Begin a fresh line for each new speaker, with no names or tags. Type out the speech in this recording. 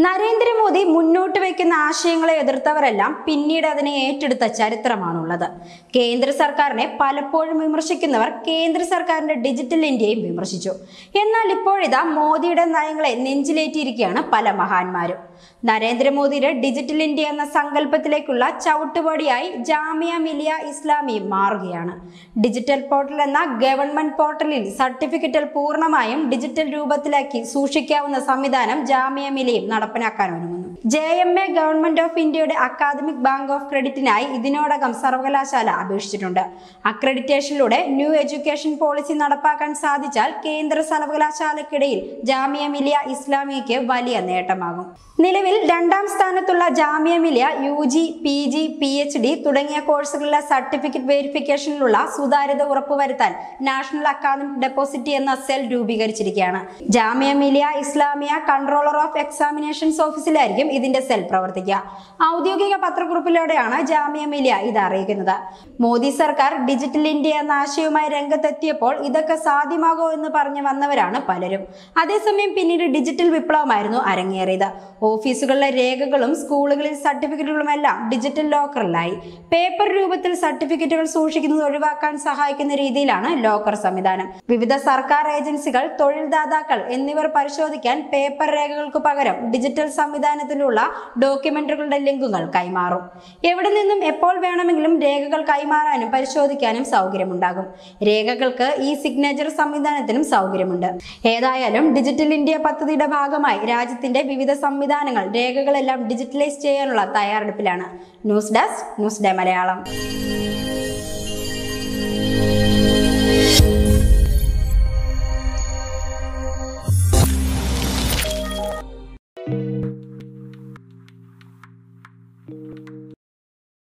നരേന്ദ്രമോദി മുന്നോട്ട് വയ്ക്കുന്ന ആശയങ്ങളെ എതിർത്തവരെല്ലാം പിന്നീട് അതിനെ ഏറ്റെടുത്ത ചരിത്രമാണുള്ളത് കേന്ദ്ര സർക്കാരിനെ പലപ്പോഴും വിമർശിക്കുന്നവർ കേന്ദ്ര സർക്കാരിന്റെ ഡിജിറ്റൽ ഇന്ത്യയും വിമർശിച്ചു എന്നാൽ ഇപ്പോഴിതാ മോദിയുടെ നയങ്ങളെ നെഞ്ചിലേറ്റിയിരിക്കുകയാണ് പല മഹാന്മാരും നരേന്ദ്രമോദിയുടെ ഡിജിറ്റൽ ഇന്ത്യ എന്ന സങ്കല്പത്തിലേക്കുള്ള ചവിട്ടുപടിയായി ജാമിയ മിലിയ ഇസ്ലാമി മാറുകയാണ് ഡിജിറ്റൽ പോർട്ടൽ എന്ന ഗവൺമെന്റ് പോർട്ടലിൽ സർട്ടിഫിക്കറ്റുകൾ പൂർണ്ണമായും ഡിജിറ്റൽ രൂപത്തിലാക്കി സൂക്ഷിക്കാവുന്ന സംവിധാനം ജാമിയ മിലിയും നടപ്പിലാക്കാൻ ഒരുങ്ങുന്നു J M A government of ഇന്ത്യയുടെ അക്കാദമിക് ബാങ്ക് ഓഫ് ക്രെഡിറ്റിനായി ഇതിനോടകം സർവകലാശാല അപേക്ഷിച്ചിട്ടുണ്ട് അക്രഡിറ്റേഷനിലൂടെ ന്യൂ എഡ്യൂക്കേഷൻ പോളിസി നടപ്പാക്കാൻ സാധിച്ചാൽ കേന്ദ്ര സർവകലാശാലയ്ക്കിടയിൽ ജാമിയ മിലിയ ഇസ്ലാമിയയ്ക്ക് വലിയ നേട്ടമാകും നിലവിൽ രണ്ടാം സ്ഥാനത്തുള്ള Jamia Millia U G P G P H D തുടങ്ങിയ കോഴ്സുകളിലെ സർട്ടിഫിക്കറ്റ് വെരിഫിക്കേഷനിലുള്ള സുതാര്യത ഉറപ്പുവരുത്താൻ നാഷണൽ അക്കാദമിക് ഡെപ്പോസിറ്റ് എന്ന സെൽ രൂപീകരിച്ചിരിക്കുകയാണ് Jamia Millia Islamia controller of examinations ഓഫീസിലായിരിക്കും ഇതിന്റെ സെൽ പ്രവർത്തിക്കുക ഔദ്യോഗിക പത്രക്കുറിപ്പിലൂടെയാണ് ജാമിയ മിലിയ ഇത് അറിയിക്കുന്നത് മോദി സർക്കാർ ഡിജിറ്റൽ ഇന്ത്യ എന്ന ആശയവുമായി രംഗത്തെത്തിയപ്പോൾ ഇതൊക്കെ സാധ്യമാകോ എന്ന് പറഞ്ഞു വന്നവരാണ് പലരും അതേസമയം പിന്നീട് ഡിജിറ്റൽ വിപ്ലവമായിരുന്നു അരങ്ങേറിയത് ഓഫീസുകളിലെ രേഖകളും സ്കൂളുകളിൽ സർട്ടിഫിക്കറ്റുകളും എല്ലാം ഡിജിറ്റൽ ലോക്കറിലായി പേപ്പർ രൂപത്തിൽ സർട്ടിഫിക്കറ്റുകൾ സൂക്ഷിക്കുന്നത് ഒഴിവാക്കാൻ സഹായിക്കുന്ന രീതിയിലാണ് ലോക്കർ സംവിധാനം വിവിധ സർക്കാർ ഏജൻസികൾ തൊഴിൽദാതാക്കൾ എന്നിവർ പരിശോധിക്കാൻ പേപ്പർ രേഖകൾക്ക് പകരം ഡിജിറ്റൽ സംവിധാനത്തിലുള്ള ഡോക്യുമെന്റുകളുടെ ലിങ്കുകൾ കൈമാറും എവിടെ നിന്നും എപ്പോൾ വേണമെങ്കിലും രേഖകൾ കൈമാറാനും പരിശോധിക്കാനും സൗകര്യമുണ്ടാകും രേഖകൾക്ക് ഈ സിഗ്നേച്ചർ സംവിധാനത്തിനും സൗകര്യമുണ്ട് ഏതായാലും ഡിജിറ്റൽ ഇന്ത്യ പദ്ധതിയുടെ ഭാഗമായി രാജ്യത്തിന്റെ വിവിധ സംവിധാനങ്ങൾ രേഖകളെല്ലാം ഡിജിറ്റലൈസ് ചെയ്യാനുള്ള തയ്യാറെടുപ്പിലാണ് news desk news day Malayalam
thank you